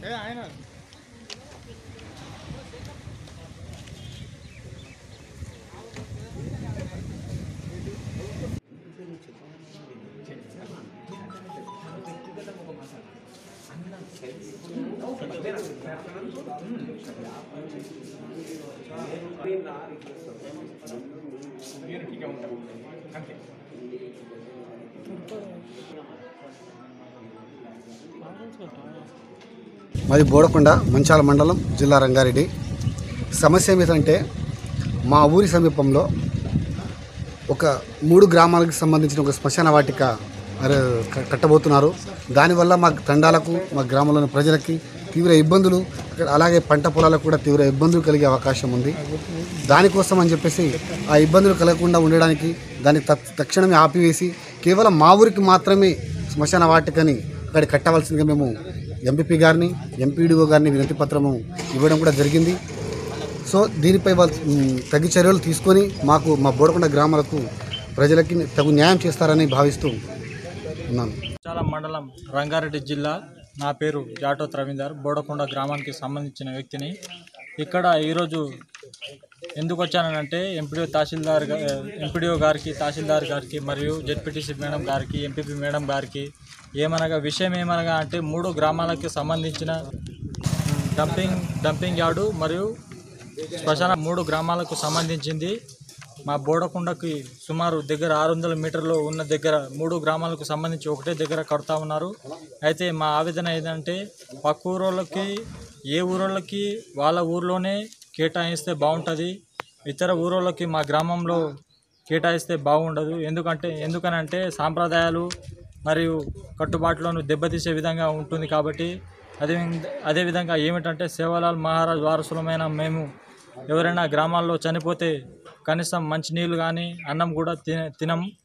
మాది బోడకొండ మంచాల మండలం జిల్లా రంగారెడ్డి సమస్య ఏమిటంటే మా ఊరి సమీపంలో ఒక మూడు గ్రామాలకు సంబంధించిన ఒక శ్మశాన వాటిక అరే, క- కట్టబోతున్నారు దానివల్ల మా తండాలకు మా గ్రామంలోని ప్రజలకి తీవ్ర ఇబ్బందులు అక్కడ అలాగే పంట పొలాలకు కూడా తీవ్ర ఇబ్బందులు కలిగే అవకాశం ఉంది దానికోసం అని చెప్పేసి ఆ ఇబ్బందులు కలగకుండా ఉండడానికి దాన్ని తత్- తక్షణమే ఆపివేసి కేవలం మా ఊరికి మాత్రమే శ్మశాన వాటికని అక్కడ కట్టవలసిందిగా మేము ఎంపీపీ గారిని ఎంపీడీఓ గారిని వినతి పత్రము ఇవ్వడం కూడా జరిగింది సో దీనిపై వాళ్ళు మ్, తగు చర్యలు తీసుకొని మాకు మా బోడకొండ గ్రామాలకు ప్రజలకి తగు న్యాయం చేస్తారని భావిస్తూ ఉన్నాను చాలా మండలం రంగారెడ్డి జిల్లా నా పేరు జాటో రవీందర్ బోడకొండ గ్రామానికి సంబంధించిన వ్యక్తిని ఇక్కడ ఈరోజు ఎందుకు వచ్చానంటే ఎంపీడీఓ తహసీల్దార్ గా- ఎంపీడీఓ గారికి తహసీల్దార్ గారికి మరియు జెడ్పీటీసీ మేడం గారికి ఎంపీపీ మేడం గారికి ఏమనగా విషయం ఏమనగా అంటే మూడు గ్రామాలకి సంబంధించిన డంపింగ్ డంపింగ్ యార్డు మరియు శ్మశాన మూడు గ్రామాలకు సంబంధించింది మా బోడకొండకి సుమారు దగ్గర ఆరు వందల మీటర్లు ఉన్న దగ్గర మూడు గ్రామాలకు సంబంధించి ఒకటే దగ్గర కడతా ఉన్నారు అయితే మా ఆవేదన ఏంటంటే పక్క ఊరోళ్ళకి ఏ ఊరోళ్ళకి వాళ్ళ ఊర్లోనే కేటాయిస్తే బాగుంటుంది ఇతర ఊరోళ్ళకి మా గ్రామంలో కేటాయిస్తే బాగుండదు ఎందుకంటే ఎందుకనంటే సాంప్రదాయాలు మరియు కట్టుబాట్లను దెబ్బతీసే విధంగా ఉంటుంది కాబట్టి అదే అదేవిధంగా ఏమిటంటే సేవలాల్ మహారాజ్ వారసులమైన మేము ఎవరైనా గ్రామాల్లో చనిపోతే కనీసం మంచినీళ్ళు కానీ అన్నం కూడా తిన తినం